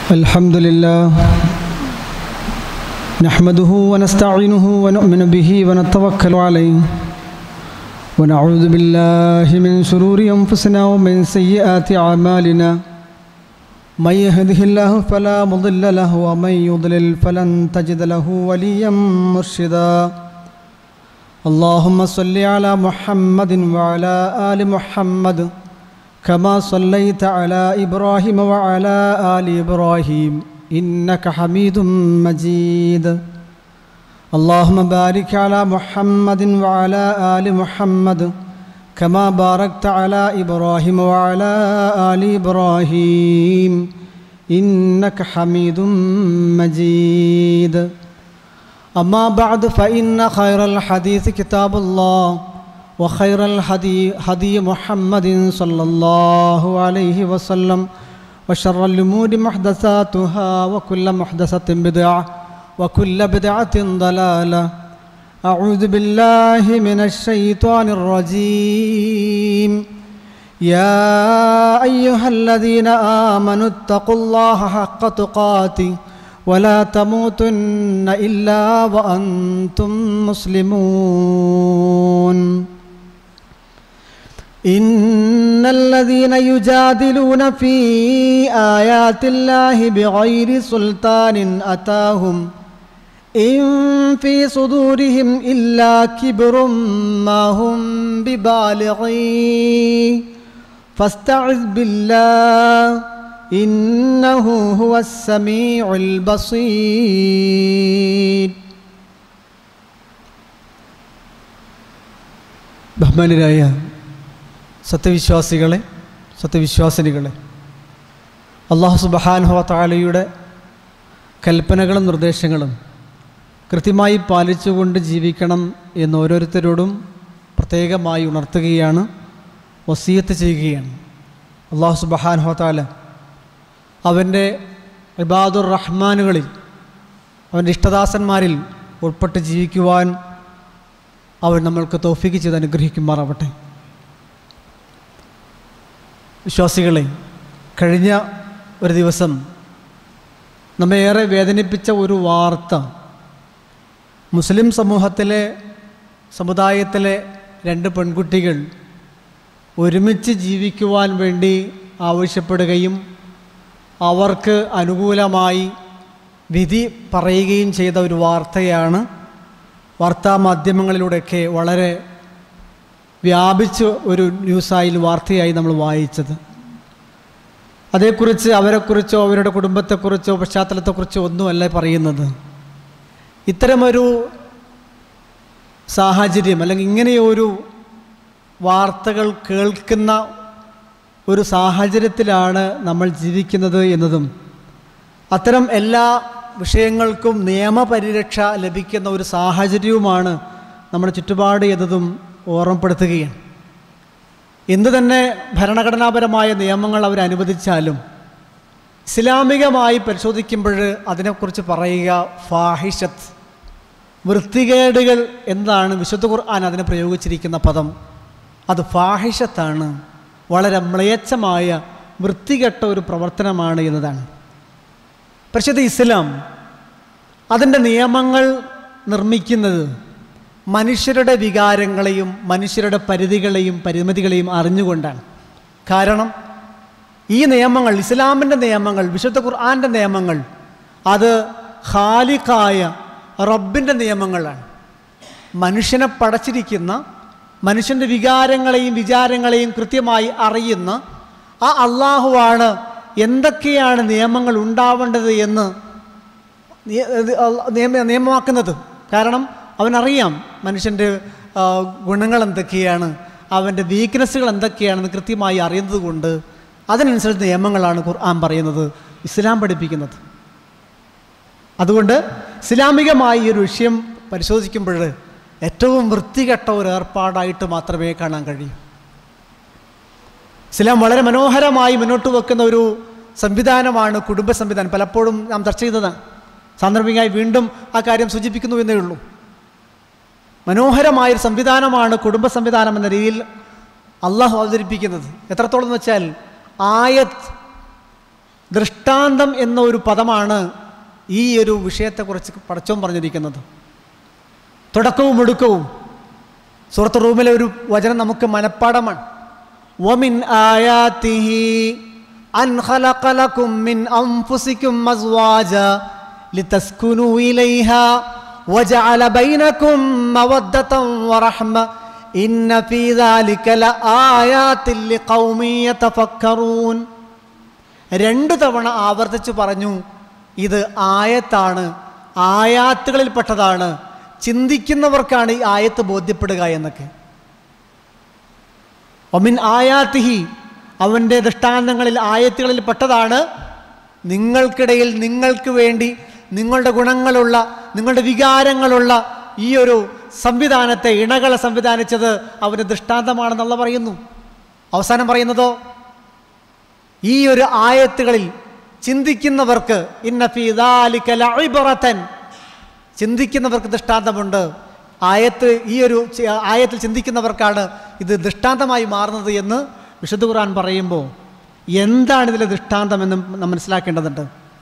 الحمد لله نحمده ونستعينه ونؤمن به ونتوكل عليه ونعوذ بالله من شرور أنفسنا ومن سيئات أعمالنا من يهده الله فلا مضل له ومن يضلل فلن تجد له وليا مرشدا اللهم صل على محمد وعلى آل محمد كما صليت على إبراهيم وعلى آل إبراهيم إنك حميد مجيد اللهم بارك على محمد وعلى آل محمد كما باركت على إبراهيم وعلى آل إبراهيم إنك حميد مجيد أما بعد فإن خير الحديث كتاب الله وخير الهدي هدي محمد صلى الله عليه وسلم وشر الأمور محدثاتها وكل محدثة بدعة وكل بدعة ضلالة أعوذ بالله من الشيطان الرجيم يا أيها الذين آمنوا اتقوا الله حق تقاته ولا تموتن إلا وأنتم مسلمون إن الذين يجادلون في آيات الله بغير سلطان أتاهم إن في صدورهم إلا كبر ما هم ببالغين فاستعذ بالله إنه هو السميع البصير ബഹുമാനരായ സത്യവിശ്വാസികളെ സത്യവിശ്വാസിനികളെ അള്ളാഹു സുബഹാൻഹോ താലയുടെ കൽപ്പനകളും നിർദ്ദേശങ്ങളും കൃത്യമായി പാലിച്ചുകൊണ്ട് ജീവിക്കണം എന്ന് ഓരോരുത്തരോടും പ്രത്യേകമായി ഉണർത്തുകയാണ് വസീയത്ത് ചെയ്യുകയാണ് അള്ളാഹു സുബഹാൻഹോ താല അവൻ്റെ ഇബാദുർ റഹ്മാനുകളിൽ അവൻ്റെ ഇഷ്ടദാസന്മാരിൽ ഉൾപ്പെട്ട് ജീവിക്കുവാൻ അവൻ നമ്മൾക്ക് തോഫിക്ക് ചെയ്ത് അനുഗ്രഹിക്കുമാറാവട്ടെ വിശ്വാസികളെ കഴിഞ്ഞ ഒരു ദിവസം നമ്മെ ഏറെ വേദനിപ്പിച്ച ഒരു വാർത്ത മുസ്ലിം സമൂഹത്തിലെ സമുദായത്തിലെ രണ്ട് പെൺകുട്ടികൾ ഒരുമിച്ച് ജീവിക്കുവാൻ വേണ്ടി ആവശ്യപ്പെടുകയും അവർക്ക് അനുകൂലമായി വിധി പറയുകയും ചെയ്ത ഒരു വാർത്തയാണ് വാർത്താമാധ്യമങ്ങളിലൂടെയൊക്കെ വളരെ വ്യാപിച്ച് ഒരു ന്യൂസായി വാർത്തയായി നമ്മൾ വായിച്ചത് അതേക്കുറിച്ച് അവരെക്കുറിച്ചോ അവരുടെ കുടുംബത്തെക്കുറിച്ചോ പശ്ചാത്തലത്തെക്കുറിച്ചോ ഒന്നുമല്ല പറയുന്നത് ഇത്തരമൊരു സാഹചര്യം അല്ലെങ്കിൽ ഇങ്ങനെയൊരു വാർത്തകൾ കേൾക്കുന്ന ഒരു സാഹചര്യത്തിലാണ് നമ്മൾ ജീവിക്കുന്നത് എന്നതും അത്തരം എല്ലാ വിഷയങ്ങൾക്കും നിയമപരിരക്ഷ ലഭിക്കുന്ന ഒരു സാഹചര്യവുമാണ് നമ്മുടെ ചുറ്റുപാട് എന്നതും ഓർമ്മപ്പെടുത്തുകയാണ് എന്തു തന്നെ ഭരണഘടനാപരമായ നിയമങ്ങൾ അവർ അനുവദിച്ചാലും ഇസ്ലാമികമായി പരിശോധിക്കുമ്പോൾ അതിനെക്കുറിച്ച് പറയുക ഫാഹിഷത്ത് വൃത്തികേടുകൾ എന്താണ് വിശുദ്ധ ഖുർആൻ അതിനെ പ്രയോഗിച്ചിരിക്കുന്ന പദം അത് ഫാഹിഷത്താണ് വളരെ മ്ലേച്ഛമായ വൃത്തികെട്ട ഒരു പ്രവർത്തനമാണ് എന്നതാണ് പരിശുദ്ധ ഇസ്ലാം അതിൻ്റെ നിയമങ്ങൾ നിർമ്മിക്കുന്നത് മനുഷ്യരുടെ വികാരങ്ങളെയും മനുഷ്യരുടെ പരിധികളെയും പരിമിതികളെയും അറിഞ്ഞുകൊണ്ടാണ് കാരണം ഈ നിയമങ്ങൾ ഇസ്ലാമിൻ്റെ നിയമങ്ങൾ വിശുദ്ധ ഖുർആാൻ്റെ നിയമങ്ങൾ അത് ഖാലിഖായ റബ്ബിൻ്റെ നിയമങ്ങളാണ് മനുഷ്യനെ പടച്ചിരിക്കുന്ന മനുഷ്യൻ്റെ വികാരങ്ങളെയും വിചാരങ്ങളെയും കൃത്യമായി അറിയുന്ന ആ അള്ളാഹുവാണ് എന്തൊക്കെയാണ് നിയമങ്ങൾ ഉണ്ടാവേണ്ടത് എന്ന് നിയമ നിയമമാക്കുന്നത് കാരണം അവനറിയാം മനുഷ്യൻ്റെ ഗുണങ്ങൾ എന്തൊക്കെയാണ് അവൻ്റെ വീക്ക്നെസ്സുകൾ എന്തൊക്കെയാണെന്ന് കൃത്യമായി അറിയുന്നത് കൊണ്ട് അതിനനുസരിച്ച് നിയമങ്ങളാണ് ഖുർആൻ പറയുന്നത് ഇസ്ലാം പഠിപ്പിക്കുന്നത് അതുകൊണ്ട് ഇസ്ലാമികമായി ഈ ഒരു വിഷയം പരിശോധിക്കുമ്പോൾ ഏറ്റവും വൃത്തികെട്ട ഒരു ഏർപ്പാടായിട്ട് മാത്രമേ കാണാൻ കഴിയൂ ഇസ്ലാം വളരെ മനോഹരമായി മുന്നോട്ട് വെക്കുന്ന ഒരു സംവിധാനമാണ് കുടുംബ സംവിധാനം പലപ്പോഴും നാം ചർച്ച ചെയ്തതാണ് സാന്ദർഭികമായി വീണ്ടും ആ കാര്യം സൂചിപ്പിക്കുന്നു എന്നേ ഉള്ളൂ മനോഹരമായൊരു സംവിധാനമാണ് കുടുംബ സംവിധാനം എന്ന രീതിയിൽ അള്ളാഹു അവതരിപ്പിക്കുന്നത് എത്രത്തോളം എന്ന് വെച്ചാൽ ആയത്ത് ദൃഷ്ടാന്തം എന്ന ഒരു പദമാണ് ഈ ഒരു വിഷയത്തെക്കുറിച്ച് പടച്ചോൻ പറഞ്ഞിരിക്കുന്നത് തുടക്കവും ഒടുക്കവും സുഹൃത്ത് റൂമിലെ ഒരു വചനം നമുക്ക് മനഃപ്പാടമാണ് ومن آياته أن خلق لكم من أنفسكم أزواجا لتسكنوا إليها وجعل بينكم مودة ورحمة إن في ذلك لآيات لقوم يتفكرون രണ്ട് തവണ ആവർത്തിച്ച് പറഞ്ഞു ഇത് ആയത്താണ് ആയാത്തുകളിൽപ്പെട്ടതാണ് ചിന്തിക്കുന്നവർക്കാണ് ഈ ആയത്ത് ബോധ്യപ്പെടുക എന്നൊക്കെ ഒമിൻ ആയാത്തിഹി അവൻ്റെ ദൃഷ്ടാന്തങ്ങളിൽ ആയത്തുകളിൽ പെട്ടതാണ് നിങ്ങൾക്കിടയിൽ നിങ്ങൾക്ക് വേണ്ടി നിങ്ങളുടെ ഗുണങ്ങളുള്ള നിങ്ങളുടെ വികാരങ്ങളുള്ള ഈ ഒരു സംവിധാനത്തെ ഇണകളെ സംവിധാനിച്ചത് അവൻ്റെ ദൃഷ്ടാന്തമാണെന്നുള്ള പറയുന്നു അവസാനം പറയുന്നതോ ഈ ഒരു ആയത്തുകളിൽ ചിന്തിക്കുന്നവർക്ക് ഇന്ന ഫീ ദാലിക ലഇബ്റതൻ ചിന്തിക്കുന്നവർക്ക് ദൃഷ്ടാന്തമുണ്ട് ആയത്ത് ഈ ഒരു ചി- ആയത്തിൽ ചിന്തിക്കുന്നവർക്കാണ് ഇത് ദൃഷ്ടാന്തമായി മാറുന്നത് എന്ന് വിശുദ്ധ ഖുർആൻ പറയുമ്പോൾ എന്താണ് ഇതിലെ ദൃഷ്ടാന്തമെന്ന് നാം മനസ്സിലാക്കേണ്ടതുണ്ട്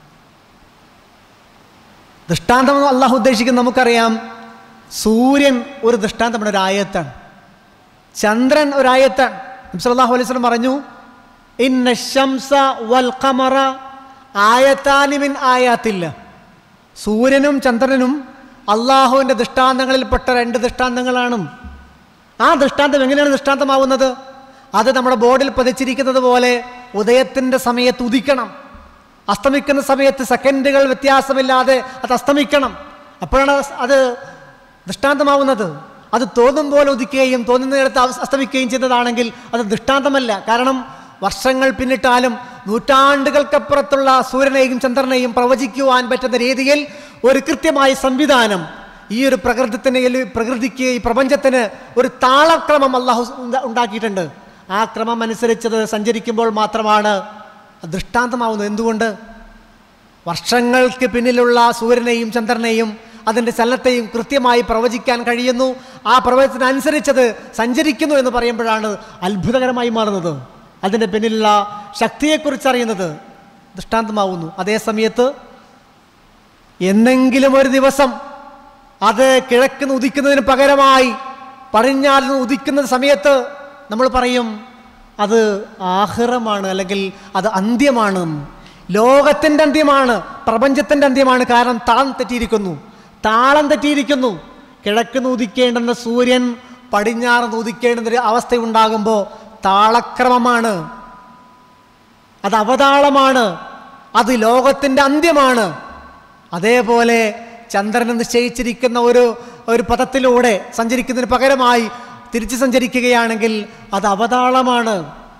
ദൃഷ്ടാന്തം എന്ന് അള്ളാഹു ഉദ്ദേശിക്കുന്നത് നമുക്കറിയാം സൂര്യൻ ഒരു ദൃഷ്ടാന്തമാണ് ഒരു ആയത്താണ് ചന്ദ്രൻ ഒരു ആയത്താണ് നബ്സല്ലാഹു അലൈഹി സ്വലം പറഞ്ഞു ഇന്ന ശംസ വൽ ഖമറ ആയത്താനിമിൻ ആയാത്തില്ല സൂര്യനും ചന്ദ്രനും അള്ളാഹുവിൻ്റെ ദൃഷ്ടാന്തങ്ങളിൽപ്പെട്ട രണ്ട് ദൃഷ്ടാന്തങ്ങളാണ് ആ ദൃഷ്ടാന്തം എങ്ങനെയാണ് ദൃഷ്ടാന്തമാവുന്നത് അത് നമ്മുടെ ബോർഡിൽ പതിച്ചിരിക്കുന്നത് പോലെ ഉദയത്തിൻ്റെ സമയത്ത് ഉദിക്കണം അസ്തമിക്കുന്ന സമയത്ത് സെക്കൻഡുകൾ വ്യത്യാസമില്ലാതെ അത് അസ്തമിക്കണം അപ്പോഴാണ് അത് ദൃഷ്ടാന്തമാവുന്നത് അത് തോന്നും പോലെ ഉദിക്കുകയും തോന്നുന്നിടത്ത് അവ- അസ്തമിക്കുകയും ചെയ്തതാണെങ്കിൽ അത് ദൃഷ്ടാന്തമല്ല കാരണം വർഷങ്ങൾ പിന്നിട്ടാലും നൂറ്റാണ്ടുകൾക്കപ്പുറത്തുള്ള സൂര്യനെയും ചന്ദ്രനെയും പ്രവചിക്കുവാൻ പറ്റുന്ന രീതിയിൽ ഒരു കൃത്യമായ സംവിധാനം ഈ ഒരു പ്രകൃതത്തിന് ഈ പ്രകൃതിക്ക് ഈ പ്രപഞ്ചത്തിന് ഒരു താളക്രമം അള്ളാഹു ഉണ്ട- ഉണ്ടാക്കിയിട്ടുണ്ട് ആ ക്രമം അനുസരിച്ചത് സഞ്ചരിക്കുമ്പോൾ മാത്രമാണ് അത് ദൃഷ്ടാന്തമാവുന്നത് എന്തുകൊണ്ട് വർഷങ്ങൾക്ക് പിന്നിലുള്ള സൂര്യനെയും ചന്ദ്രനെയും അതിൻ്റെ ചലനത്തെയും കൃത്യമായി പ്രവചിക്കാൻ കഴിയുന്നു ആ പ്രവചനത്തിനനുസരിച്ചത് സഞ്ചരിക്കുന്നു എന്ന് പറയുമ്പോഴാണ് അത്ഭുതകരമായി മാറുന്നത് അതിൻ്റെ പിന്നിലുള്ള ശക്തിയെക്കുറിച്ച് അറിയുന്നത് ദൃഷ്ടാന്തമാവുന്നു അതേ സമയത്ത് എന്നെങ്കിലും ഒരു ദിവസം അത് കിഴക്കുന്ന് ഉദിക്കുന്നതിന് പകരമായി പടിഞ്ഞാറിൽ നിന്ന് ഉദിക്കുന്ന സമയത്ത് നമ്മൾ പറയും അത് ആഹ്റമാണ് അല്ലെങ്കിൽ അത് അന്ത്യമാണ് ലോകത്തിൻ്റെ അന്ത്യമാണ് പ്രപഞ്ചത്തിൻ്റെ അന്ത്യമാണ് കാരണം താളം തെറ്റിയിരിക്കുന്നു താളം തെറ്റിയിരിക്കുന്നു കിഴക്കുന്ന് ഉദിക്കേണ്ടുന്ന സൂര്യൻ പടിഞ്ഞാറ് ഉദിക്കേണ്ടുന്ന ഒരു അവസ്ഥയുണ്ടാകുമ്പോൾ താളക്രമമാണ് അത് അവതാളമാണ് അത് ലോകത്തിൻ്റെ അന്ത്യമാണ് അതേപോലെ ചന്ദ്രൻ നിശ്ചയിച്ചിരിക്കുന്ന ഒരു ഒരു പദത്തിലൂടെ സഞ്ചരിക്കുന്നതിന് പകരമായി തിരിച്ച് സഞ്ചരിക്കുകയാണെങ്കിൽ അത് അവതാളമാണ്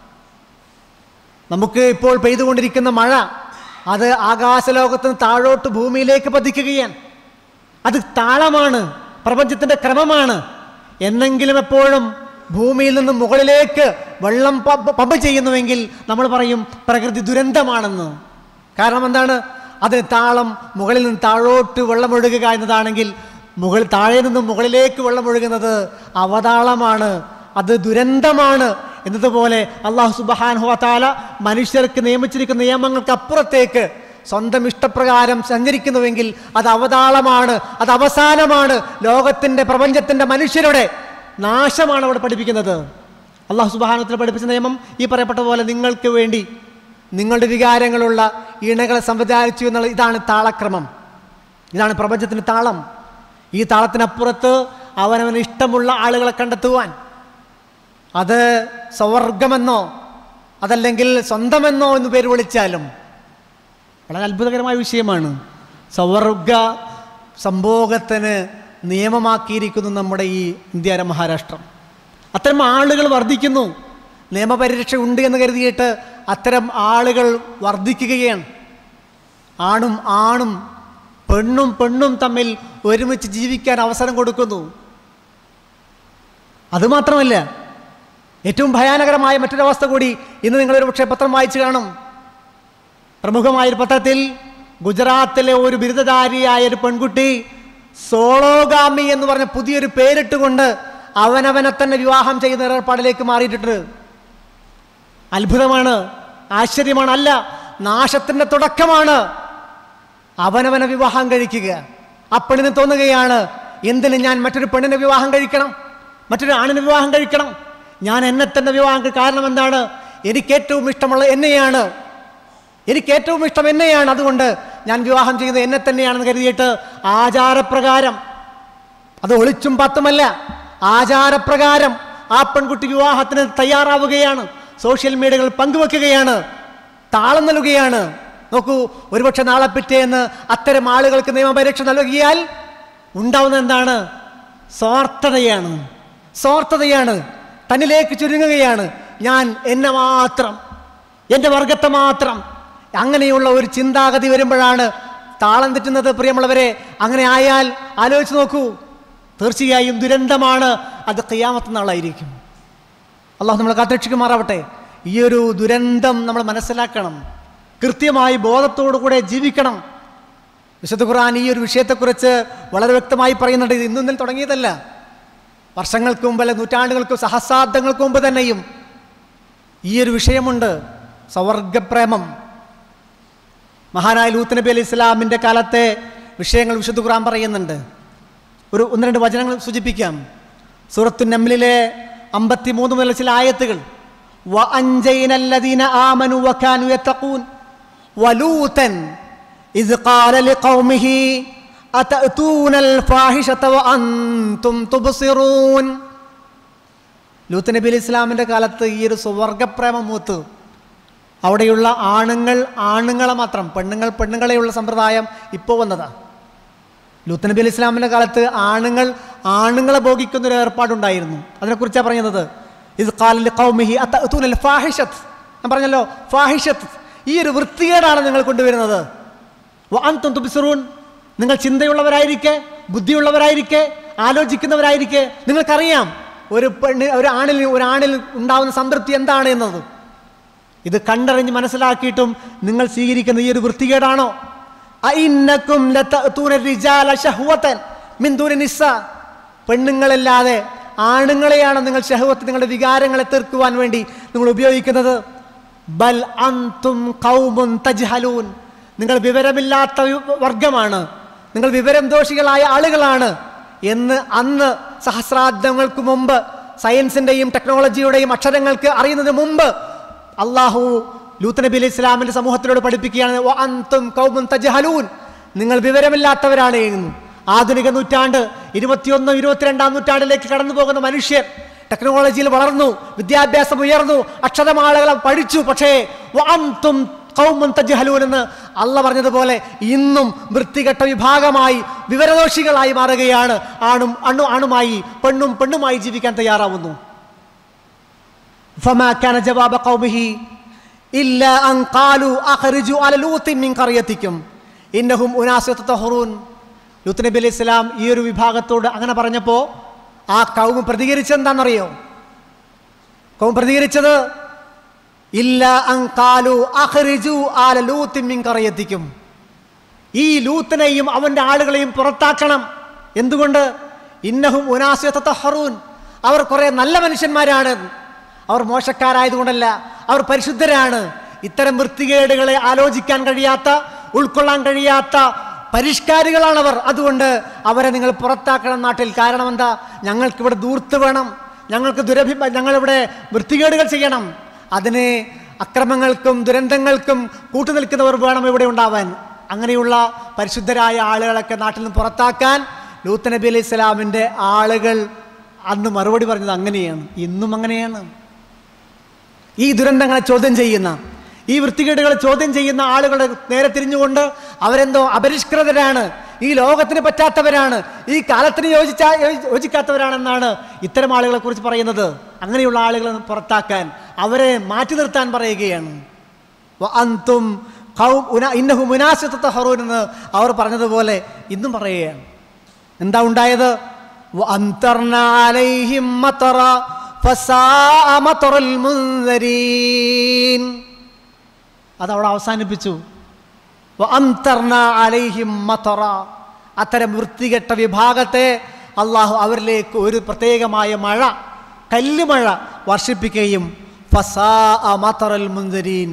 നമുക്ക് ഇപ്പോൾ പെയ്തുകൊണ്ടിരിക്കുന്ന മഴ അത് ആകാശലോകത്ത് നിന്ന് താഴോട്ട് ഭൂമിയിലേക്ക് പതിക്കുകയാണ് അത് താളമാണ് പ്രപഞ്ചത്തിൻ്റെ ക്രമമാണ് എന്നെങ്കിലും എപ്പോഴും ഭൂമിയിൽ നിന്ന് മുകളിലേക്ക് വെള്ളം പമ്പ് പമ്പ് ചെയ്യുന്നുവെങ്കിൽ നമ്മൾ പറയും പ്രകൃതി ദുരന്തമാണെന്ന് കാരണം എന്താണ് അതിന് താളം മുകളിൽ നിന്ന് താഴോട്ട് വെള്ളമൊഴുകുക എന്നതാണെങ്കിൽ മുകളിൽ താഴെ നിന്ന് മുകളിലേക്ക് വെള്ളമൊഴുകുന്നത് അവതാളമാണ് അത് ദുരന്തമാണ് എന്നതുപോലെ അള്ളാഹു സുബാൻഹുവത്താല മനുഷ്യർക്ക് നിയമിച്ചിരിക്കുന്ന നിയമങ്ങൾക്ക് അപ്പുറത്തേക്ക് സ്വന്തം ഇഷ്ടപ്രകാരം സഞ്ചരിക്കുന്നുവെങ്കിൽ അത് അവതാളമാണ് അത് അവസാനമാണ് ലോകത്തിൻ്റെ പ്രപഞ്ചത്തിൻ്റെ മനുഷ്യരുടെ നാശമാണ് അവിടെ പഠിപ്പിക്കുന്നത് അള്ളാഹു സുബാനത്തിൽ പഠിപ്പിച്ച നിയമം ഈ പറയപ്പെട്ട പോലെ നിങ്ങൾക്ക് വേണ്ടി നിങ്ങളുടെ വികാരങ്ങളുള്ള ഇണകളെ സംവിധാനിച്ചു എന്നുള്ള ഇതാണ് താളക്രമം ഇതാണ് പ്രപഞ്ചത്തിൻ്റെ താളം ഈ താളത്തിനപ്പുറത്ത് അവനവന് ഇഷ്ടമുള്ള ആളുകളെ കണ്ടെത്തുവാൻ അത് സ്വർഗമെന്നോ അതല്ലെങ്കിൽ സ്വന്തമെന്നോ എന്ന് പേര് വിളിച്ചാലും വളരെ അത്ഭുതകരമായ വിഷയമാണ് സ്വർഗ സംഭോഗത്തിന് നിയമമാക്കിയിരിക്കുന്നു നമ്മുടെ ഈ ഇന്ത്യ മഹാരാഷ്ട്രം അത്തരം ആളുകൾ വർദ്ധിക്കുന്നു നിയമപരിരക്ഷ ഉണ്ട് എന്ന് കരുതിയിട്ട് അത്തരം ആളുകൾ വർദ്ധിക്കുകയാണ് ആണും ആണും പെണ്ണും പെണ്ണും തമ്മിൽ ഒരുമിച്ച് ജീവിക്കാൻ അവസരം കൊടുക്കുന്നു അതുമാത്രമല്ല ഏറ്റവും ഭയാനകരമായ മറ്റൊരവസ്ഥ കൂടി ഇന്ന് നിങ്ങളൊരു പക്ഷേ പത്രം വായിച്ചു കാണും പ്രമുഖമായൊരു പത്രത്തിൽ ഗുജറാത്തിലെ ഒരു ബിരുദധാരിയായ ഒരു പെൺകുട്ടി സോളോഗാമി എന്ന് പറഞ്ഞ പുതിയൊരു പേരിട്ടുകൊണ്ട് അവനവനെ തന്നെ വിവാഹം ചെയ്യുന്ന ഏർപ്പാടിലേക്ക് മാറിയിട്ടുണ്ട് അത്ഭുതമാണ് ആശ്ചര്യമാണ് അല്ല നാശത്തിൻ്റെ തുടക്കമാണ് അവനവനെ വിവാഹം കഴിക്കുക ആ പെണ്ണിന് തോന്നുകയാണ് എന്തിന് ഞാൻ മറ്റൊരു പെണ്ണിനെ വിവാഹം കഴിക്കണം മറ്റൊരു ആണിനെ വിവാഹം കഴിക്കണം ഞാൻ എന്നെ തന്നെ വിവാഹം കഴി- കാരണം എന്താണ് എനിക്ക് ഏറ്റവും ഇഷ്ടമുള്ള എന്നെയാണ് എനിക്ക് ഏറ്റവും ഇഷ്ടം എന്നെയാണ് അതുകൊണ്ട് ഞാൻ വിവാഹം ചെയ്യുന്നത് എന്നെ തന്നെയാണെന്ന് കരുതിയിട്ട് ആചാരപ്രകാരം അത് ഒളിച്ചും പത്തുമല്ല ആചാരപ്രകാരം ആ പെൺകുട്ടി വിവാഹത്തിന് തയ്യാറാവുകയാണ് സോഷ്യൽ മീഡിയകൾ പങ്കുവെക്കുകയാണ് താളം നൽകുകയാണ് നോക്കൂ ഒരുപക്ഷെ നാളെ പിറ്റേന്ന് അത്തരം ആളുകൾക്ക് നിയമപരീക്ഷ നൽകിയാൽ ഉണ്ടാവുന്ന എന്താണ് സ്വാർത്ഥതയാണ് സ്വാർത്ഥതയാണ് തന്നിലേക്ക് ചുരുങ്ങുകയാണ് ഞാൻ എന്നെ മാത്രം എൻ്റെ വർഗത്തെ മാത്രം അങ്ങനെയുള്ള ഒരു ചിന്താഗതി വരുമ്പോഴാണ് താളം തെറ്റുന്നത് പ്രിയമുള്ളവരെ അങ്ങനെ ആയാൽ ആലോചിച്ച് നോക്കൂ തീർച്ചയായും ദുരന്തമാണ് അത് കയ്യാമത്ത നാളായിരിക്കും അള്ളാഹു നമ്മളെ കാത്തുരക്ഷിക്കുമാറാവട്ടെ ഈ ഒരു ദുരന്തം നമ്മൾ മനസ്സിലാക്കണം കൃത്യമായി ബോധത്തോടു കൂടെ ജീവിക്കണം വിശുദ്ധ ഖുർആൻ ഈ ഒരു വിഷയത്തെക്കുറിച്ച് വളരെ വ്യക്തമായി പറയുന്നുണ്ട് ഇത് ഇന്നും തുടങ്ങിയതല്ല വർഷങ്ങൾക്ക് മുമ്പ് അല്ലെ നൂറ്റാണ്ടുകൾക്ക് സഹസ്രാബ്ദങ്ങൾക്ക് മുമ്പ് തന്നെയും ഈ ഒരു വിഷയമുണ്ട് സവർഗപ്രേമം മഹാനായ ലൂത്ത് നബി അലി ഇസ്ലാമിൻ്റെ കാലത്തെ വിഷയങ്ങൾ വിശുദ്ധ ഖുർആൻ പറയുന്നുണ്ട് ഒരു ഒന്ന് രണ്ട് വചനങ്ങൾ സൂചിപ്പിക്കാം സൂറത്തു നമ്ലിലെ അമ്പത്തി മൂന്ന് മുതൽ ചില ആയത്തുകൾ وأنجينا الذين آمنوا وكانوا يتقون ولوطا إذ قال لقومه أتأتون الفاحشة وأنتم تبصرون ലൂത്ത് നബി അലി ഇസ്ലാമിൻ്റെ കാലത്ത് ഈ ഒരു സുവർഗപ്രേമം മൂത്ത് അവിടെയുള്ള ആണുങ്ങൾ ആണുങ്ങളെ മാത്രം പെണ്ണുങ്ങൾ പെണ്ണുങ്ങളെയുള്ള സമ്പ്രദായം ഇപ്പോൾ വന്നതാണ് ലൂത്ത് നബി അലി ഇസ്ലാമിൻ്റെ കാലത്ത് ആണുങ്ങൾ ആണുങ്ങളെ ഭോഗിക്കുന്ന ഒരു ഏർപ്പാടുണ്ടായിരുന്നു അതിനെക്കുറിച്ചാണ് പറയുന്നത് ഇത് കാലിൽ കൗമിഹി അത്തൂനൽ ഫാഹിഷത്ത് ഞാൻ പറഞ്ഞല്ലോ ഫാഹിഷത്ത് ഈ ഒരു വൃത്തികേടാണ് നിങ്ങൾ കൊണ്ടുവരുന്നത് വാൻതും തുബിസുറൂൻ നിങ്ങൾ ചിന്തയുള്ളവരായിരിക്കെ ബുദ്ധിയുള്ളവരായിരിക്കെ ആലോചിക്കുന്നവരായിരിക്കെ നിങ്ങൾക്കറിയാം ഒരു പെണ്ണ് ഒരു ആണിൽ ഒരു ആണിൽ ഉണ്ടാവുന്ന സംതൃപ്തി എന്താണ് എന്നത് ഇത് കണ്ടറിഞ്ഞ് മനസ്സിലാക്കിയിട്ടും നിങ്ങൾ സ്വീകരിക്കുന്ന ഈ ഒരു വൃത്തികേടാണോ അഇന്നക്കും ലതഅതൂന റിജാല ശഹ്വതൻ മിൻ ദൂനി നിസ്സ പെണ്ണുങ്ങളല്ലാതെ ആണുങ്ങളെയാണ് നിങ്ങൾ ഷഹവത്ത് നിങ്ങളുടെ വികാരങ്ങളെ തീർക്കുവാൻ വേണ്ടി നിങ്ങൾ ഉപയോഗിക്കുന്നത് ബൽ അന്തും കൗമുൻ തജ്ഹലൂൻ നിങ്ങൾ വിവരമില്ലാത്ത വി- വർഗമാണ് നിങ്ങൾ വിവരം ദോഷികളായ ആളുകളാണ് എന്ന് അന്ന് സഹസ്രാബ്ദങ്ങൾക്ക് മുമ്പ് സയൻസിൻ്റെയും ടെക്നോളജിയുടെയും അക്ഷരങ്ങൾക്ക് അറിയുന്നതിന് മുമ്പ് അള്ളാഹു ലൂത്ത് നബി അലൈഹി ഇസ്ലാമിൻ്റെ സമൂഹത്തിനോട് പഠിപ്പിക്കുകയാണ് "വ അൻതും ഖൗമുൻ തജ്ഹലൂൻ നിങ്ങൾ വിവരമില്ലാത്തവരാണ് എന്ന് ആധുനിക നൂറ്റാണ്ട് ഇരുപത്തിയൊന്ന് ഇരുപത്തിരണ്ടാം നൂറ്റാണ്ടിലേക്ക് കടന്നു പോകുന്ന മനുഷ്യർ ടെക്നോളജിയിൽ വളർന്നു വിദ്യാഭ്യാസം ഉയർന്നു അക്ഷരമാലകളെ പഠിച്ചു പക്ഷേ "വ അൻതും ഖൗമുൻ തജ്ഹലൂൻ എന്ന് അല്ല പറഞ്ഞതുപോലെ ഇന്നും വൃത്തികെട്ട വിഭാഗമായി വിവരദോഷികളായി മാറുകയാണ് ആണും അണ്ണു ആണുമായി പെണ്ണും പെണ്ണുമായി ജീവിക്കാൻ തയ്യാറാവുന്നു فما كان جواب قومه إلا أن قالوا أخرجوا على لوط من قريتكم إنهم أناس يتطهرون ലൂത്ത് നബി അലൈഹി സ്വലാം ഈ ഒരു വിഭാഗത്തോട് അങ്ങനെ പറഞ്ഞപ്പോൾ ആ കൗമ് പ്രതികരിച്ചെന്താണെന്നറിയോ കൗമ് പ്രതികരിച്ചത് ഇല്ല അൻ കാലു അഖ്റിജു ആല ലൂത്ത് മിൻ ഖറിയത്തിക്കും ഈ ലൂത്തിനെയും അവൻ്റെ ആളുകളെയും പുറത്താക്കണം എന്തുകൊണ്ട് ഇന്നഹും ഉനാസ്യത്തഹറൂൻ അവർ കുറേ നല്ല മനുഷ്യന്മാരാണ് അവർ മോശക്കാരായതുകൊണ്ടല്ല അവർ പരിശുദ്ധരാണ് ഇത്തരം വൃത്തികേടുകളെ ആലോചിക്കാൻ കഴിയാത്ത ഉൾക്കൊള്ളാൻ കഴിയാത്ത പരിഷ്കാരികളാണവർ അതുകൊണ്ട് അവരെ നിങ്ങൾ പുറത്താക്കണം നാട്ടിൽ കാരണം എന്താ ഞങ്ങൾക്കിവിടെ ദൂർത്ത് വേണം ഞങ്ങൾക്ക് ദുരഭി ഞങ്ങളിവിടെ വൃത്തികേടുകൾ ചെയ്യണം അതിന് അക്രമങ്ങൾക്കും ദുരന്തങ്ങൾക്കും കൂട്ടുനിൽക്കുന്നവർ വേണം ഇവിടെ ഉണ്ടാവാൻ അങ്ങനെയുള്ള പരിശുദ്ധരായ ആളുകളൊക്കെ നാട്ടിൽ നിന്ന് പുറത്താക്കാൻ ലൂത്ത് നബി അലൈഹി സ്വലാമിൻ്റെ ആളുകൾ അന്ന് മറുപടി പറഞ്ഞത് അങ്ങനെയാണ് ഇന്നും അങ്ങനെയാണ് ഈ ദുരന്തങ്ങളെ ചോദ്യം ചെയ്യുന്ന ഈ വൃത്തികേടുകളെ ചോദ്യം ചെയ്യുന്ന ആളുകളെ നേരെ തിരിഞ്ഞുകൊണ്ട് അവരെന്തോ അപരിഷ്കൃതരാണ് ഈ ലോകത്തിന് പറ്റാത്തവരാണ് ഈ കാലത്തിന് യോജിച്ച യോജി- യോജിക്കാത്തവരാണെന്നാണ് ഇത്തരം ആളുകളെ കുറിച്ച് പറയുന്നത് അങ്ങനെയുള്ള ആളുകളെ പുറത്താക്കാൻ അവരെ മാറ്റി നിർത്താൻ പറയുകയാണ് വ അന്തും ഖൗം ഉന- ഇന്നഹു മുനാസിത്ത തഹറൂൻ എന്ന് അവർ പറഞ്ഞതുപോലെ ഇന്നും പറയുകയാണ് എന്താ ഉണ്ടായത് വ അന്തർന അലൈഹിം മതറ ഫസാഅ മതറുൽ മുൻദരീൻ അതവിടെ അവസാനിപ്പിച്ചു വ അന്തർന അലൈഹിം മതറ അത്തരം വൃത്തികെട്ട വിഭാഗത്തെ അള്ളാഹു അവരിലേക്ക് ഒരു പ്രത്യേകമായ മഴ കല്ലുമഴ വർഷിപ്പിക്കുകയും ഫസാഅ മതറുൽ മുൻദരീൻ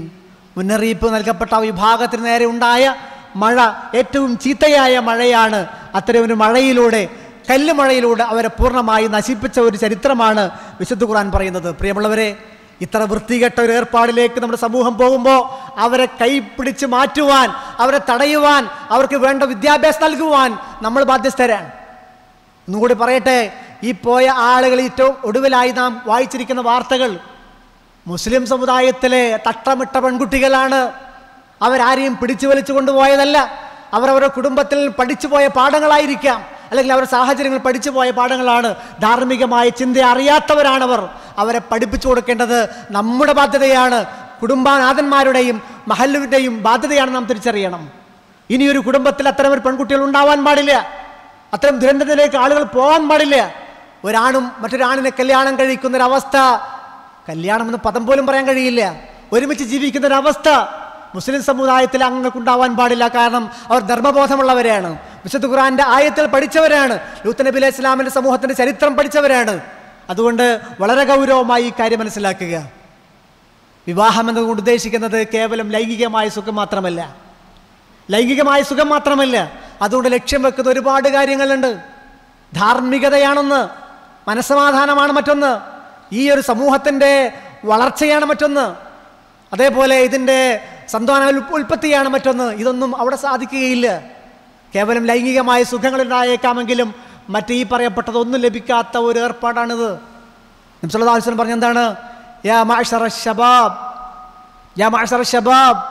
മുന്നറിയിപ്പ് നൽകപ്പെട്ട ആ വിഭാഗത്തിന് നേരെ ഉണ്ടായ മഴ ഏറ്റവും ചീത്തയായ മഴയാണ് അത്തരം ഒരു മഴയിലൂടെ കല്ലുമഴയിലൂടെ അവരെ പൂർണ്ണമായി നശിപ്പിച്ച ഒരു ചരിത്രമാണ് വിശുദ്ധ ഖുർആൻ പറയുന്നത് പ്രിയമുള്ളവരെ ഇത്ര വൃത്തികെട്ട ഒരു ഏർപ്പാടിലേക്ക് നമ്മുടെ സമൂഹം പോകുമ്പോൾ അവരെ കൈപ്പിടിച്ച് മാറ്റുവാൻ അവരെ തടയുവാൻ അവർക്ക് വേണ്ട വിദ്യാഭ്യാസം നൽകുവാൻ നമ്മൾ ബാധ്യസ്ഥരാണ് ഒന്നുകൂടി പറയട്ടെ ഈ പോയ ആളുകൾ ഏറ്റവും ഒടുവിലായി നാം വായിച്ചിരിക്കുന്ന വാർത്തകൾ മുസ്ലിം സമുദായത്തിലെ തട്ടമിട്ട പെൺകുട്ടികളാണ് അവരാരെയും പിടിച്ചു വലിച്ചു കൊണ്ടുപോയതല്ല അവരവരുടെ കുടുംബത്തിൽ പഠിച്ചു പോയ പാഠങ്ങളായിരിക്കാം അല്ലെങ്കിൽ അവരുടെ സാഹചര്യങ്ങൾ പഠിച്ചു പോയ പാഠങ്ങളാണ് ധാർമ്മികമായ ചിന്ത അറിയാത്തവരാണവർ അവരെ പഠിപ്പിച്ചു കൊടുക്കേണ്ടത് നമ്മുടെ ബാധ്യതയാണ് കുടുംബനാഥന്മാരുടെയും മഹല്ലുവിൻ്റെയും ബാധ്യതയാണ് നാം തിരിച്ചറിയണം ഇനിയൊരു കുടുംബത്തിൽ അത്തരം ഒരു പെൺകുട്ടികൾ ഉണ്ടാവാൻ പാടില്ല അത്തരം ദുരന്തത്തിലേക്ക് ആളുകൾ പോകാൻ പാടില്ല ഒരാണും മറ്റൊരാണിനെ കല്യാണം കഴിക്കുന്ന ഒരു അവസ്ഥ കല്യാണം എന്ന് പദം പോലും പറയാൻ കഴിയില്ല ഒരുമിച്ച് ജീവിക്കുന്ന ഒരു അവസ്ഥ മുസ്ലിം സമുദായത്തിൽ അംഗങ്ങൾക്കുണ്ടാവാൻ പാടില്ല കാരണം അവർ ധർമ്മബോധമുള്ളവരാണ് വിശുദ്ധ ഖുറാന്റെ ആയത്തിൽ പഠിച്ചവരാണ് ലൂത്ത് നബി അലൈഹി ഇസ്ലാമിന്റെ സമൂഹത്തിന്റെ ചരിത്രം പഠിച്ചവരാണ് അതുകൊണ്ട് വളരെ ഗൗരവമായി ഈ കാര്യം മനസ്സിലാക്കുക വിവാഹം എന്നതുകൊണ്ട് ഉദ്ദേശിക്കുന്നത് കേവലം ലൈംഗികമായ സുഖം മാത്രമല്ല ലൈംഗികമായ സുഖം മാത്രമല്ല അതുകൊണ്ട് ലക്ഷ്യം വെക്കുന്ന ഒരുപാട് കാര്യങ്ങളുണ്ട് ധാർമ്മികതയാണൊന്ന് മനസ്സമാധാനമാണ് മറ്റൊന്ന് ഈ ഒരു സമൂഹത്തിൻ്റെ വളർച്ചയാണ് മറ്റൊന്ന് അതേപോലെ ഇതിൻ്റെ സന്താന ഉൽ- ഉൽപ്പത്തിയാണ് മറ്റൊന്ന് ഇതൊന്നും അവിടെ സാധിക്കുകയില്ല കേവലം ലൈംഗികമായ സുഖങ്ങൾ ഉണ്ടായേക്കാമെങ്കിലും മറ്റ് ഈ പറയപ്പെട്ടതൊന്നും ലഭിക്കാത്ത ഒരു ഏർപ്പാടാണിത് നിംസലാസ്ലം പറഞ്ഞ എന്താണ് യാ മാഷറ ഷബാബ് യാ മാഷറ ഷബാബ്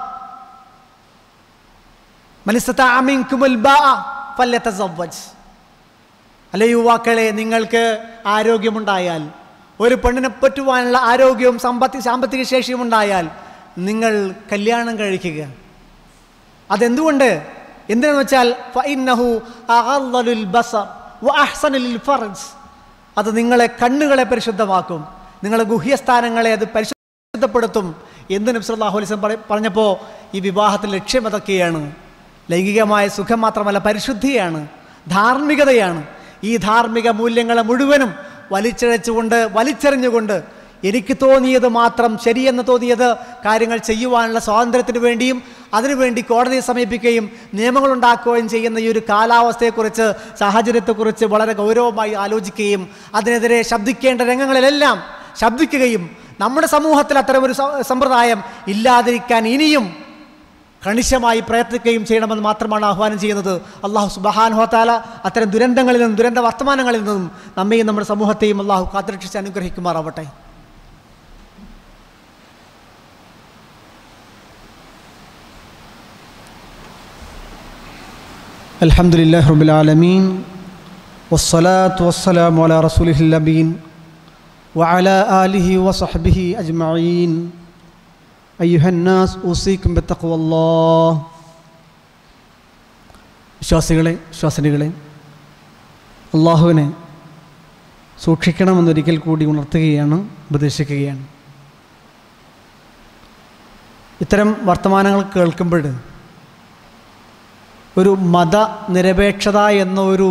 മനിസ്തമിൻകുമുൽ ബാഅ ഫല്യതസവ്വജ് അല്ലെ യുവാക്കളെ നിങ്ങൾക്ക് ആരോഗ്യമുണ്ടായാൽ ഒരു പെണ്ണിനെ പറ്റുവാനുള്ള ആരോഗ്യവും സമ്പത്തി സാമ്പത്തിക ശേഷിയും ഉണ്ടായാൽ നിങ്ങൾ കല്യാണം കഴിക്കുക അതെന്തുകൊണ്ട് എന്തിനാന്ന് വെച്ചാൽ ഫഇന്നഹു അഗല്ലലുൽ ബസർ വഅഹ്സനുൽ ഫർജ് അത് നിങ്ങളെ കണ്ണുകളെ പരിശുദ്ധമാക്കും നിങ്ങളെ ഗുഹ്യസ്ഥാനങ്ങളെ അത് പരിശുദ്ധപ്പെടുത്തും എന്ന് നബി സല്ലല്ലാഹു അലൈഹി വസല്ലം പറ- പറഞ്ഞപ്പോൾ ഈ വിവാഹത്തിൻ്റെ ലക്ഷ്യം അതൊക്കെയാണ് ലൈംഗികമായ സുഖം മാത്രമല്ല പരിശുദ്ധിയാണ് ധാർമ്മികതയാണ് ഈ ധാർമ്മിക മൂല്യങ്ങളെ മുഴുവനും വലിച്ചിഴച്ചുകൊണ്ട് വലിച്ചെറിഞ്ഞുകൊണ്ട് എനിക്ക് തോന്നിയത് മാത്രം ശരിയെന്ന് തോന്നിയത് കാര്യങ്ങൾ ചെയ്യുവാനുള്ള സ്വാതന്ത്ര്യത്തിന് വേണ്ടിയും അതിനുവേണ്ടി കോടതിയെ സമീപിക്കുകയും നിയമങ്ങൾ ഉണ്ടാക്കുകയും ചെയ്യുന്ന ഈ ഒരു കാലാവസ്ഥയെക്കുറിച്ച് സാഹചര്യത്തെക്കുറിച്ച് വളരെ ഗൗരവമായി ആലോചിക്കുകയും അതിനെതിരെ ശബ്ദിക്കേണ്ട രംഗങ്ങളിലെല്ലാം ശബ്ദിക്കുകയും നമ്മുടെ സമൂഹത്തിൽ അത്തരമൊരു സ- സമ്പ്രദായം ഇല്ലാതിരിക്കാൻ ഇനിയും കണിശമായി പ്രയത്നിക്കുകയും ചെയ്യണമെന്ന് മാത്രമാണ് ആഹ്വാനം ചെയ്യുന്നത് അള്ളാഹു സുബഹാൻ ഹോത്താല അത്തരം ദുരന്തങ്ങളിൽ നിന്നും ദുരന്ത വർത്തമാനങ്ങളിൽ നിന്നും നമ്മയും നമ്മുടെ സമൂഹത്തെയും അള്ളാഹു കാത്തുരക്ഷിച്ച് അനുഗ്രഹിക്കുമാറാവട്ടെ الحمد لله رب العالمين والصلاة والسلام على رسوله الأمين وعلى آله وصحبه أجمعين أيها الناس أوصيكم بتقوى الله വിശ്വാസികളെ വിശ്വാസിനികളെ അള്ളാഹുവിനെ സൂക്ഷിക്കണമെന്നൊരിക്കൽ കൂടി ഉണർത്തുകയാണ് ഉപദേശിക്കുകയാണ് ഇത്തരം വർത്തമാനങ്ങൾ കേൾക്കുമ്പോൾ ഒരു മതനിരപേക്ഷത എന്ന ഒരു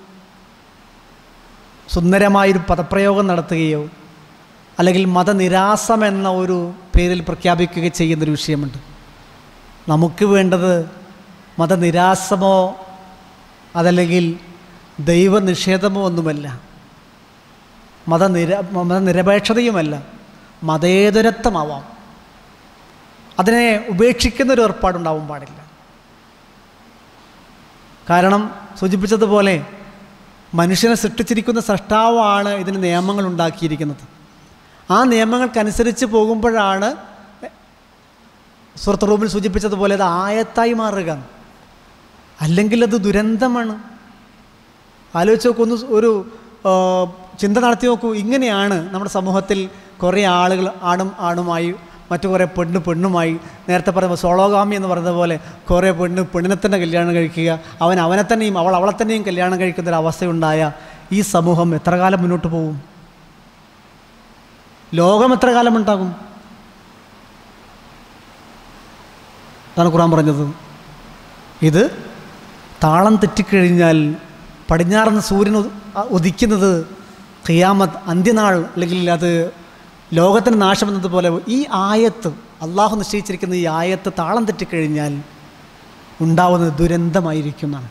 സുന്ദരമായൊരു പദപ്രയോഗം നടത്തുകയോ അല്ലെങ്കിൽ മതനിരാസം എന്ന ഒരു പേരിൽ പ്രഖ്യാപിക്കുകയോ ചെയ്യുന്നൊരു വിഷയമുണ്ട് നമുക്ക് വേണ്ടത് മതനിരാസമോ അതല്ലെങ്കിൽ ദൈവനിഷേധമോ ഒന്നുമല്ല മതനിര മതനിരപേക്ഷതയുമല്ല മതേതരത്വമാവാം അതിനെ ഉപേക്ഷിക്കുന്നൊരു ഏർപ്പാടുണ്ടാവാൻ പാടില്ല കാരണം സൂചിപ്പിച്ചതുപോലെ മനുഷ്യനെ സൃഷ്ടിച്ചിരിക്കുന്ന സൃഷ്ടാവാണ് ഇതിന് നിയമങ്ങൾ ഉണ്ടാക്കിയിരിക്കുന്നത് ആ നിയമങ്ങൾക്കനുസരിച്ച് പോകുമ്പോഴാണ് സുഹൃത്ത് റൂമിൽ സൂചിപ്പിച്ചതുപോലെ അത് ആയത്തായി മാറുക അല്ലെങ്കിൽ അത് ദുരന്തമാണ് ആലോചിച്ച് നോക്കൂ ഒന്ന് ഒരു ആ, ചിന്ത നടത്തി നോക്കൂ ഇങ്ങനെയാണ് നമ്മുടെ സമൂഹത്തിൽ കുറേ ആളുകൾ ആണും ആണുമായി മറ്റു കുറേ പെണ്ണ് പെണ്ണുമായി നേരത്തെ പറയുമ്പോൾ സോളോഗാമി എന്ന് പറയുന്ന പോലെ കുറേ പെണ്ണ് പെണ്ണിനെ തന്നെ കല്യാണം കഴിക്കുക അവൻ അവനെ തന്നെയും അവൾ അവളെ തന്നെയും കല്യാണം കഴിക്കുന്ന ഒരു അവസ്ഥയുണ്ടായ ഈ സമൂഹം എത്ര കാലം മുന്നോട്ട് പോകും ലോകം എത്ര കാലം ഉണ്ടാകും അതാണ് ഖുറാൻ പറഞ്ഞത് ഇത് താളം തെറ്റിക്കഴിഞ്ഞാൽ പടിഞ്ഞാറുന്ന സൂര്യൻ ഉദ- അ- ഉദിക്കുന്നത് ഖിയാമത്ത് അന്ത്യനാൾ അല്ലെങ്കിൽ അത് ലോകത്തിന് നാശം എന്നതുപോലെ ഈ ആയത്ത് അള്ളാഹു നിശ്ചയിച്ചിരിക്കുന്ന ഈ ആയത്ത് താളം തെറ്റിക്കഴിഞ്ഞാൽ ഉണ്ടാവുന്നത് ദുരന്തമായിരിക്കും എന്നാണ്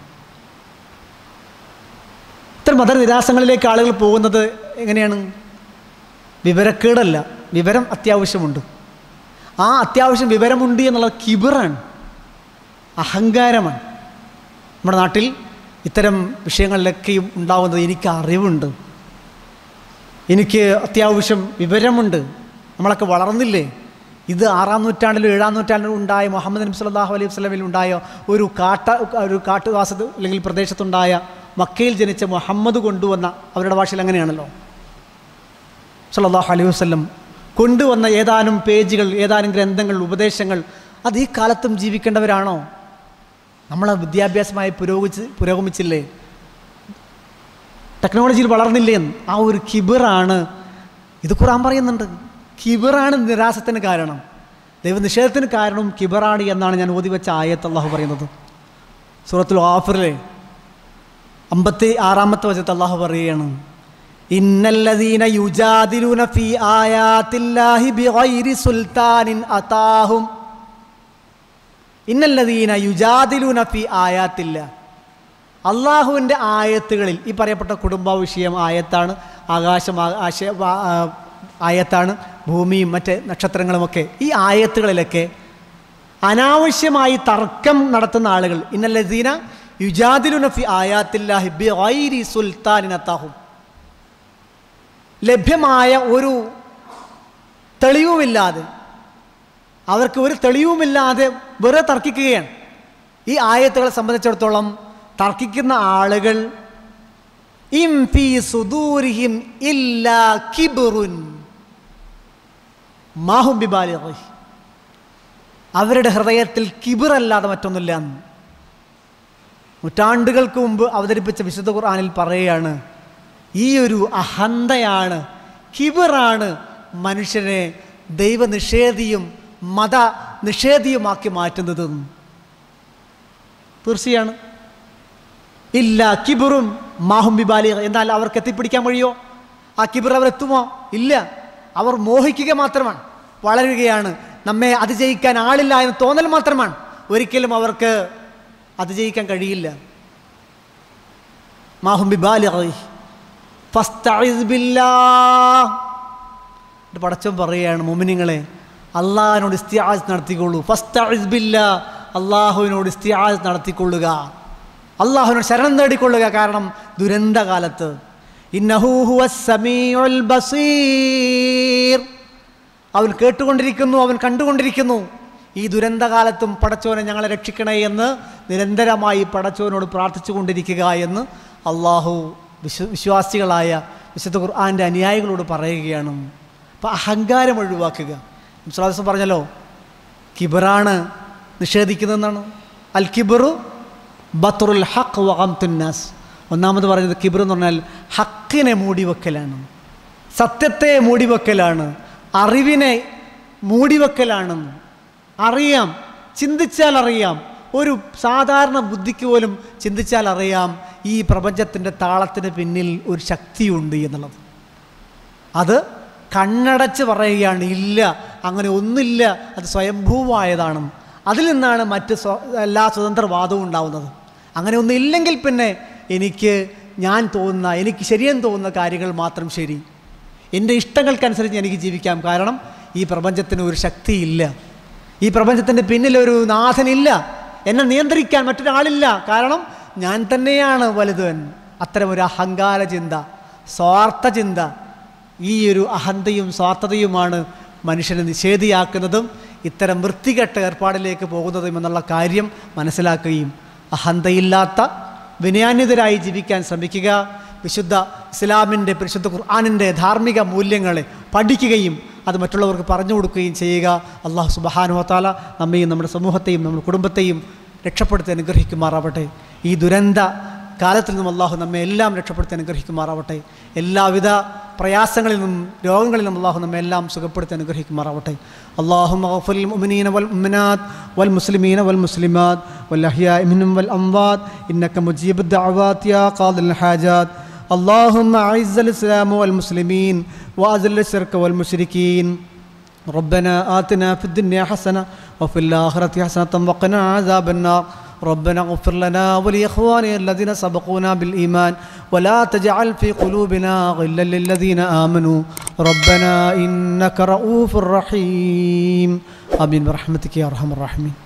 ഇത്തരം മതനിരാസങ്ങളിലേക്ക് ആളുകൾ പോകുന്നത് എങ്ങനെയാണ് വിവരക്കേടല്ല വിവരം അത്യാവശ്യമുണ്ട് ആ അത്യാവശ്യം വിവരമുണ്ട് എന്നുള്ളത് കിബിറാണ് അഹങ്കാരമാണ് നമ്മുടെ നാട്ടിൽ ഇത്തരം വിഷയങ്ങളിലൊക്കെയും ഉണ്ടാകുന്നത് എനിക്ക് അറിവുണ്ട് എനിക്ക് അത്യാവശ്യം വിവരമുണ്ട് നമ്മളൊക്കെ വളർന്നില്ലേ ഇത് ആറാം നൂറ്റാണ്ടിലും ഏഴാം നൂറ്റാണ്ടിലും ഉണ്ടായ മുഹമ്മദ് നബി സല്ലല്ലാഹു അലൈഹി വസല്ലമയിൽ ഉണ്ടായ ഒരു കാട്ട ഒരു കാട്ടുവാസത്ത് അല്ലെങ്കിൽ പ്രദേശത്തുണ്ടായ മക്കയിൽ ജനിച്ച മുഹമ്മദ് കൊണ്ടുവന്ന അവരുടെ ഭാഷയിൽ അങ്ങനെയാണല്ലോ സല്ലല്ലാഹു അലൈഹി വസല്ലം കൊണ്ടുവന്ന ഏതാനും പേജുകൾ ഏതാനും ഗ്രന്ഥങ്ങൾ ഉപദേശങ്ങൾ അത് ഈ കാലത്തും ജീവിക്കേണ്ടവരാണോ നമ്മളെ വിദ്യാഭ്യാസമായി പുരോഗമിച്ച് പുരോഗമിച്ചില്ലേ ടെക്നോളജിയിൽ വളർന്നില്ലേ എന്ന് ആ ഒരു കിബിറാണ് ഇത് ഖുറാൻ പറയുന്നുണ്ട് കിബിറാണ് നിരാസത്തിന് കാരണം ദൈവനിഷേധത്തിന് കാരണവും കിബറാണ് എന്നാണ് ഞാൻ ഓതി വെച്ച ആയത്ത് അള്ളാഹു പറയുന്നത് സൂറത്തുൽ ആഫറിലെ അമ്പത്തി ആറാമത്തെ വചനത്ത് അള്ളാഹു പറയുകയാണ് ഇന്നല്ലദീന യുജാദിലൂന ഫീ ആയാത്തില്ലാഹി ബിഗൈരി സുൽത്താനിൻ അതാഹും ഇന്നല്ലദീന യുജാദിലൂന ഫീ ആയാത്തില്ല അള്ളാഹുവിൻ്റെ ആയത്തുകളിൽ ഈ പറയപ്പെട്ട കുടുംബ വിഷയം ആയത്താണ് ആകാശം ആ- ആശ വാ- ആ, ആയത്താണ് ഭൂമിയും മറ്റ് നക്ഷത്രങ്ങളുമൊക്കെ ഈ ആയത്തുകളിലൊക്കെ അനാവശ്യമായി തർക്കം നടത്തുന്ന ആളുകൾ ഇന്നല്ലദീന യുജാദിലുന ഫി ആയാത്തില്ലാഹി ബിഗൈരി സുൽത്താനിനത്താഹും ലഭ്യമായ ഒരു തെളിവുമില്ലാതെ അവർക്ക് ഒരു തെളിവുമില്ലാതെ വെറുതെ തർക്കിക്കുകയാണ് ഈ ആയത്തുകളെ സംബന്ധിച്ചിടത്തോളം തർക്കിക്കുന്ന ആളുകൾ ഇം ഫീ സുദൂരിഹിം ഇല്ലാ കിബറുൻ മാഹും ബിബാലിഗി അവരുടെ ഹൃദയത്തിൽ കിബിറല്ലാതെ മറ്റൊന്നുമില്ല എന്ന്. നൂറ്റാണ്ടുകൾക്ക് മുമ്പ് അവതരിപ്പിച്ച വിശുദ്ധ ഖുർആനിൽ പറയുകയാണ് ഈ ഒരു അഹന്തയാണ് കിബിറാണ് മനുഷ്യനെ ദൈവനിഷേധിയും മത നിഷേധിയുമാക്കി മാറ്റുന്നത് തീർച്ചയാണ് ഇല്ല കിബിറും മാഹും ബിബാലി എന്നാൽ അവർക്ക് എത്തിപ്പിടിക്കാൻ കഴിയോ ആ കിബിർ അവരെത്തുമോ ഇല്ല അവർ മോഹിക്കുക മാത്രമാണ് വളരുകയാണ് നമ്മെ അതിജയിക്കാൻ ആളില്ല എന്ന് തോന്നൽ മാത്രമാണ് ഒരിക്കലും അവർക്ക് അതിജയിക്കാൻ കഴിയില്ല മാഹും ബിബാലി പടച്ചം പറയുകയാണ് മുമിനിങ്ങളെ അള്ളാഹിനോട് ഇസ്തിയാസ് നടത്തിക്കൊള്ളൂ ഫസ്റ്റ് ബില്ല അള്ളാഹുവിനോട് ഇസ്തിയാസ് നടത്തിക്കൊള്ളുക അള്ളാഹുവിനോട് ശരണം നേടിക്കൊള്ളുക കാരണം ദുരന്ത കാലത്ത് ഇന്നഹു ഹുവസ് സമീഉൽ ബസീർ അവൻ കേട്ടുകൊണ്ടിരിക്കുന്നു അവൻ കണ്ടുകൊണ്ടിരിക്കുന്നു ഈ ദുരന്തകാലത്തും പടച്ചോനെ ഞങ്ങളെ രക്ഷിക്കണേ എന്ന് നിരന്തരമായി പടച്ചോനോട് പ്രാർത്ഥിച്ചു കൊണ്ടിരിക്കുക എന്ന് അള്ളാഹു വിശ്വ വിശ്വാസികളായ വിശുദ്ധ ഖുർആാൻ്റെ അനുയായികളോട് പറയുകയാണ് അപ്പം അഹങ്കാരം ഒഴിവാക്കുക വിശ്വാസം പറഞ്ഞല്ലോ കിബറാണ് നിഷേധിക്കുന്നതെന്നാണ് അൽ കിബറു ബത്തുറുൽ ഹക്ക് വഹംതുന്നാസ് ഒന്നാമത് പറയുന്നത് കിബർ എന്ന് പറഞ്ഞാൽ ഹക്കിനെ മൂടിവെക്കലാണ് സത്യത്തെ മൂടിവെക്കലാണ് അറിവിനെ മൂടിവെക്കലാണ് അറിയാം ചിന്തിച്ചാൽ അറിയാം ഒരു സാധാരണ ബുദ്ധിക്ക് പോലും ചിന്തിച്ചാൽ അറിയാം ഈ പ്രപഞ്ചത്തിൻ്റെ താളത്തിന് പിന്നിൽ ഒരു ശക്തിയുണ്ട് എന്നുള്ളത് അത് കണ്ണടച്ച് പറയുകയാണ് ഇല്ല അങ്ങനെ ഒന്നില്ല അത് സ്വയംഭൂവായതാണ് അതിൽ നിന്നാണ് മറ്റ് സ്വ എല്ലാ സ്വതന്ത്രവാദവും ഉണ്ടാവുന്നത് അങ്ങനെ ഒന്നും ഇല്ലെങ്കിൽ പിന്നെ എനിക്ക് ഞാൻ തോന്നുന്ന എനിക്ക് ശരിയെന്ന് തോന്നുന്ന കാര്യങ്ങൾ മാത്രം ശരി എൻ്റെ ഇഷ്ടങ്ങൾക്കനുസരിച്ച് എനിക്ക് ജീവിക്കാം കാരണം ഈ പ്രപഞ്ചത്തിന് ഒരു ശക്തിയില്ല ഈ പ്രപഞ്ചത്തിൻ്റെ പിന്നിലൊരു നാഥനില്ല എന്നെ നിയന്ത്രിക്കാൻ മറ്റൊരാളില്ല കാരണം ഞാൻ തന്നെയാണ് വലുതൻ അത്തരം ഒരു അഹങ്കാര ചിന്ത സ്വാർത്ഥ ചിന്ത ഈ ഒരു അഹന്തയും സ്വാർത്ഥതയുമാണ് മനുഷ്യനെ നിഷേധിയാക്കുന്നതും ഇത്തരം വൃത്തികെട്ട ഏർപ്പാടിലേക്ക് പോകുന്നതും എന്നുള്ള കാര്യം മനസ്സിലാക്കുകയും അഹന്തയില്ലാത്ത വിനയാന്യതരായി ജീവിക്കാൻ ശ്രമിക്കുക വിശുദ്ധ ഇസ്ലാമിൻ്റെ പരിശുദ്ധ ഖുർആാനിൻ്റെ ധാർമ്മിക മൂല്യങ്ങളെ പഠിക്കുകയും അത് മറ്റുള്ളവർക്ക് പറഞ്ഞു കൊടുക്കുകയും ചെയ്യുക അള്ളാഹു സുബഹാനുവത്താല നമ്മയും നമ്മുടെ സമൂഹത്തെയും നമ്മുടെ കുടുംബത്തെയും രക്ഷപ്പെടുത്തി അനുഗ്രഹിക്കുമാറാവട്ടെ ഈ ദുരന്ത കാലത്തിൽ നിന്നും അള്ളാഹു നമ്മെ എല്ലാം രക്ഷപ്പെടുത്തി അനുഗ്രഹിക്കുമാറാവട്ടെ എല്ലാവിധ പ്രയാസങ്ങളിൽ നിന്നും രോഗങ്ങളിൽ നിന്നും അള്ളാഹു നമ്മെ എല്ലാം സുഖപ്പെടുത്തി അനുഗ്രഹിക്കുമാറാവട്ടെ അള്ളാഹു മഹഫുൽ മുമിനീന വൽ മുമിനാത്ത് വൽ മുസ്ലിമീന വൽ മുസ്ലിമാത്ത് വൽ അഹ്യാ മിനും വൽ അംവാത്ത് ഇന്നക മുജീബ് الدعوات يا قاضي الحاجات اللهم أعز الإسلام والمسلمين وأذل الشرك والمشركين ربنا آتنا في الدنيا حسنة وفي الآخرة حسنة وقنا عذاب النار ربنا اغفر لنا ولإخواننا الذين سبقونا بالإيمان ولا تجعل في قلوبنا غلا للذين آمنوا ربنا إنك رؤوف رحيم آمين برحمتك يا أرحم الراحمين